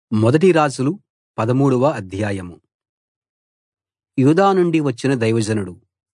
మొదటి రాజులు పదమూడవ అధ్యాయం యూదా నుండి వచ్చిన దైవజనుడు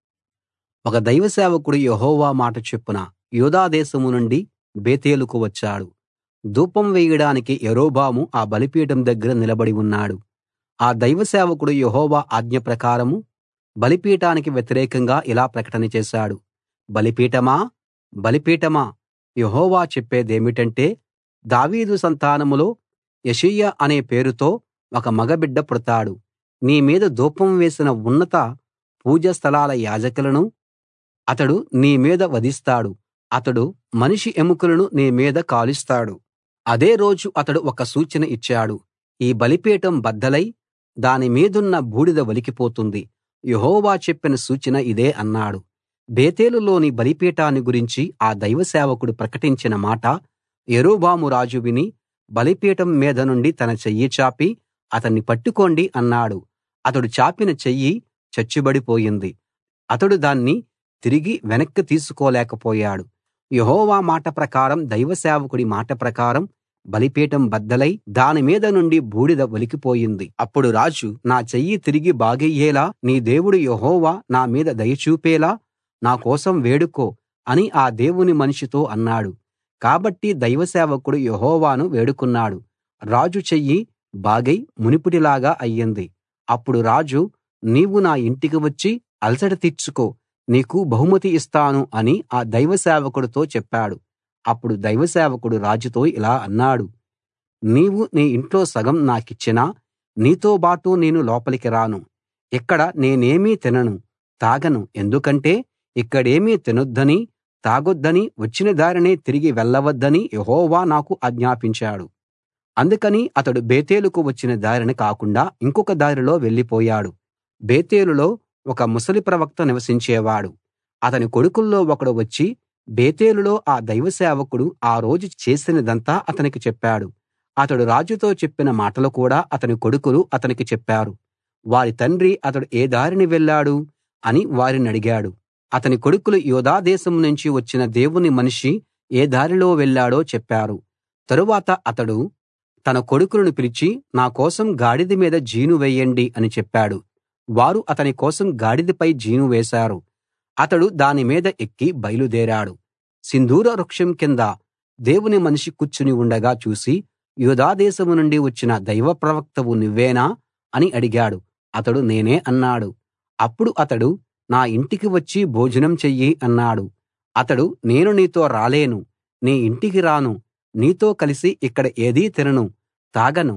ఒక దైవ సేవకుడు యెహోవా మాట చొప్పున యూదా దేశం నుండి బేతేలుకు వచ్చాడు ధూపం వేయడానికి యరొబాము ఆ బలిపీఠం దగ్గర నిలబడి ఉన్నాడు ఆ దైవ సేవకుడు యెహోవా ఆజ్ఞ ప్రకారం బలిపీఠానికి వ్యతిరేకంగా ఇలా ప్రకటన చేశాడు బలిపీఠమా బలిపీఠమా యెహోవా చెప్పేదేమిటంటే దావీదు సంతానంలో యెషీయా అనే పేరుతో ఒక మగబిడ్డ పుడతాడు నీ మీద ధూపం వేసిన ఉన్నత పూజా స్థలాల యాజకులను అతడు నీ మీద వధిస్తాడు అతడు మనిషి ఎముకలను నీ మీద కాలుస్తాడు అదే రోజు అతడు ఒక సూచన ఇచ్చాడు ఈ బలిపీఠం బద్దలై దాని మీదున్న బూడిద ఒలికిపోతుంది యెహోవా చెప్పిన సూచన ఇదే అన్నాడు బేతేలులోని బలిపీఠాన్ని గురించి ఆ దైవ సేవకుడు ప్రకటించిన మాట యరొబాము రాజు విని బలిపీఠం మీద నుండి తన చెయ్యి చాపి అతన్ని పట్టుకోండి అన్నాడు అతడు చాపిన చెయ్యి చచ్చుబడిపోయింది అతడు దాన్ని తిరిగి వెనక్కి తీసుకోలేకపోయాడు యెహోవా మాట ప్రకారం దైవ సేవకుడి మాట ప్రకారం బలిపీఠం బద్దలై దాని మీద నుండి బూడిద ఒలికిపోయింది అప్పుడు రాజు నా చెయ్యి తిరిగి బాగయ్యేలా నీ దేవుడు యెహోవా నా మీద దయ చూపేలా నా కోసం వేడుకో అని ఆ దేవుని మనిషితో అన్నాడు కాబట్టి దైవ సేవకుడు యెహోవాను వేడుకున్నాడు రాజు చెయ్యి బాగై మునుపటిలాగా అయ్యింది అప్పుడు రాజు నీవు నా ఇంటికి వచ్చి అలసట తీర్చుకో నీకు బహుమతి ఇస్తాను అని ఆ దైవ సేవకుడితో చెప్పాడు అప్పుడు దైవ సేవకుడు రాజుతో ఇలా అన్నాడు నీవు నీ ఇంట్లో సగం నాకిచ్చినా నీతోబాటు నేను లోపలికి రాను ఇక్కడ నేనేమీ తినను తాగను ఎందుకంటే ఇక్కడేమీ తినొద్దనీ తాగొద్దనీ వచ్చిన దారినే తిరిగి వెళ్ళవద్దని యెహోవా నాకు ఆజ్ఞాపించాడు అందుకని అతడు బేతేలుకు వచ్చిన దారిన కాకుండా ఇంకొక దారిలో వెళ్ళిపోయాడు బేతేలులో ఒక ముసలి ప్రవక్త నివసించేవాడు అతని కొడుకుల్లో ఒకడు వచ్చి బేతేలులో ఆ దైవ సేవకుడు ఆ రోజు చేసినదంతా అతనికి చెప్పాడు అతడు రాజుతో చెప్పిన మాటలు కూడా అతని కొడుకులు అతనికి చెప్పారు వారి తండ్రి అతడు ఏ దారిన వెళ్ళాడు అని వారినడిగాడు అతని కొడుకులు యూదా దేశం నుంచి వచ్చిన దేవుని మనిషి ఏ దారిలో వెళ్ళాడో చెప్పారు తరువాత అతడు తన కొడుకులను పిలిచి నా కోసం గాడిద మీద జీను వేయండి అని చెప్పాడు వారు అతని కోసం గాడిదపై జీను వేశారు అతడు దాని మీద ఎక్కి బయలుదేరాడు సింధూర వృక్షం కింద దేవుని మనిషి కూర్చుని ఉండగా చూసి యూదా దేశం నుండి వచ్చిన దైవ ప్రవక్తవు నువ్వేనా అని అడిగాడు అతడు నేనే అన్నాడు అప్పుడు అతడు నా ఇంటికి వచ్చి భోజనం చెయ్యి అన్నాడు అతడు నేను నీతో రాలేను నీ ఇంటికి రాను నీతో కలిసి ఇక్కడ ఏదీ తినను తాగను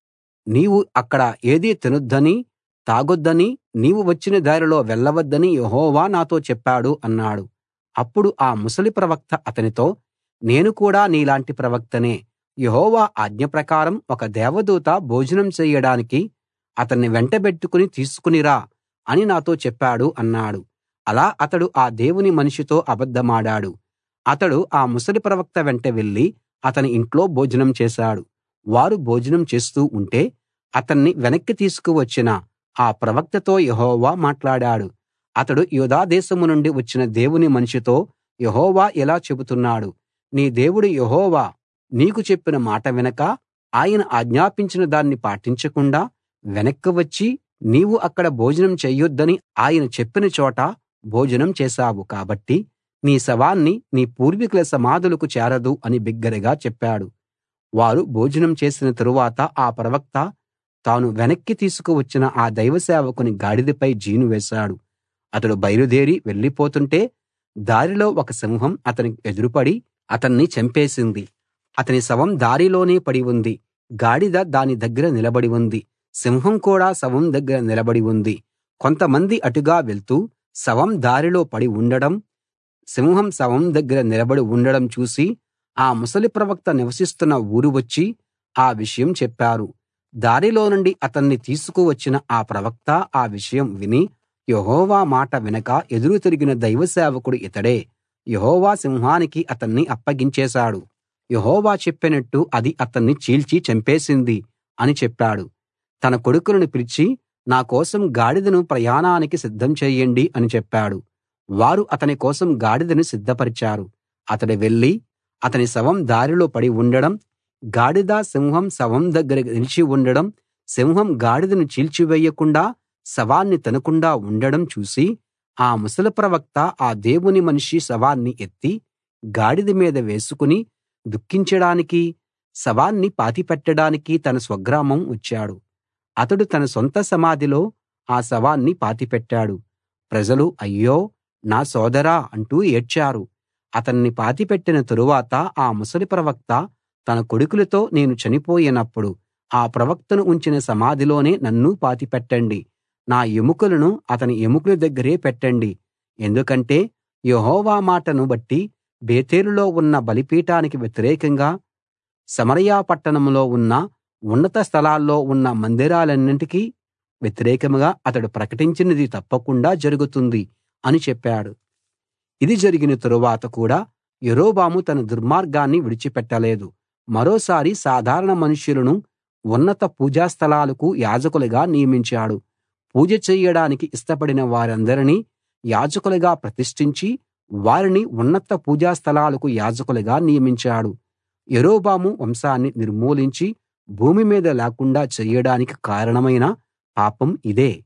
నీవు అక్కడ ఏదీ తినొద్దనీ తాగొద్దనీ నీవు వచ్చిన దారిలో వెళ్ళవద్దని యెహోవా నాతో చెప్పాడు అన్నాడు అప్పుడు ఆ ముసలి ప్రవక్త అతనితో నేను కూడా నీలాంటి ప్రవక్తనే యెహోవా ఆజ్ఞ ప్రకారం ఒక దేవదూత భోజనం చెయ్యడానికి అతన్ని వెంటబెట్టుకుని తీసుకుని రా అని నాతో చెప్పాడు అన్నాడు అలా అతడు ఆ దేవుని మనిషితో అబద్ధమాడాడు అతడు ఆ ముసలి ప్రవక్త వెంట వెళ్లి అతని ఇంట్లో భోజనం చేశాడు వారు భోజనం చేస్తూ ఉంటే అతన్ని వెనక్కి తీసుకువచ్చిన ఆ ప్రవక్తతో యెహోవా మాట్లాడాడు అతడు యూదా దేశం నుండి వచ్చిన దేవుని మనిషితో యెహోవా ఇలా చెబుతున్నాడు నీ దేవుడు యెహోవా నీకు చెప్పిన మాట వినక ఆయన ఆజ్ఞాపించిన దాన్ని పాటించకుండా వెనక్కి వచ్చి నీవు అక్కడ భోజనం చెయ్యొద్దని ఆయన చెప్పిన చోట భోజనం చేశావు కాబట్టి నీ శవాన్ని నీ పూర్వీకుల సమాధులకు చేరదు అని బిగ్గరగా చెప్పాడు వారు భోజనం చేసిన తరువాత ఆ ప్రవక్త తాను వెనక్కి తీసుకువచ్చిన ఆ దైవ సేవకుని గాడిదపై జీను వేశాడు అతడు బయలుదేరి వెళ్ళిపోతుంటే దారిలో ఒక సింహం అతనికి ఎదురుపడి అతన్ని చంపేసింది అతని శవం దారిలోనే పడి ఉంది గాడిద దాని దగ్గర నిలబడి ఉంది సింహం కూడా శవం దగ్గర నిలబడి ఉంది కొంతమంది అటుగా వెళ్తూ శవం దారిలో పడి ఉండడం సింహం శవం దగ్గర నిలబడి ఉండడం చూసి ఆ ముసలి ప్రవక్త నివసిస్తున్న ఊరు వచ్చి ఆ విషయం చెప్పారు దారిలో నుండి అతన్ని తీసుకువచ్చిన ఆ ప్రవక్త ఆ విషయం విని యెహోవా మాట వినక ఎదురు తిరిగిన దైవ సేవకుడు ఇతడే యెహోవా సింహానికి అతన్ని అప్పగించేశాడు యెహోవా చెప్పినట్టు అది అతన్ని చీల్చి చంపేసింది అని చెప్పాడు తన కొడుకులను పిలిచి నా కోసం గాడిదను ప్రయాణానికి సిద్ధం చెయ్యండి అని చెప్పాడు వారు అతని కోసం గాడిదను సిద్ధపరిచారు అతడు వెళ్లి అతని శవం దారిలో పడి ఉండడం గాడిద సింహం శవం దగ్గర నిలిచి ఉండడం సింహం గాడిదను చీల్చివేయకుండా శవాన్ని తినకుండా ఉండడం చూసి ఆ ముసలి ప్రవక్త ఆ దేవుని మనిషి శవాన్ని ఎత్తి గాడిద మీద వేసుకుని దుఃఖించడానికీ శవాన్ని పాతిపెట్టడానికీ తన స్వగ్రామం వచ్చాడు అతడు తన సొంత సమాధిలో ఆ శవాన్ని పాతిపెట్టాడు ప్రజలు అయ్యో నా సోదరా అంటూ ఏడ్చారు అతన్ని పాతిపెట్టిన తరువాత ఆ ముసలి ప్రవక్త తన కొడుకులతో నేను చనిపోయినప్పుడు ఆ ప్రవక్తను ఉంచిన సమాధిలోనే నన్నూ పాతిపెట్టండి నా ఎముకలను అతని ఎముకల దగ్గరే పెట్టండి ఎందుకంటే యెహోవా మాటను బట్టి బేతేలులో ఉన్న బలిపీఠానికి వ్యతిరేకంగా సమరయ పట్టణంలో ఉన్న ఉన్నత స్థలాల్లో ఉన్న మందిరాలన్నిటికీ వ్యతిరేకంగా అతడు ప్రకటించినది తప్పకుండా జరుగుతుంది అని చెప్పాడు ఇది జరిగిన తరువాత కూడా యరొబాము తన దుర్మార్గాన్ని విడిచిపెట్టలేదు మరోసారి సాధారణ మనుషులను ఉన్నత పూజా స్థలాలకు యాజకులుగా నియమించాడు పూజ చెయ్యడానికి ఇష్టపడిన వారందరినీ యాజకులుగా ప్రతిష్ఠించి వారిని ఉన్నత పూజా స్థలాలకు యాజకులుగా నియమించాడు యరొబాము వంశాన్ని నిర్మూలించి భూమి మీద లేకుండా చెయ్యడానికి కారణమైన పాపం ఇదే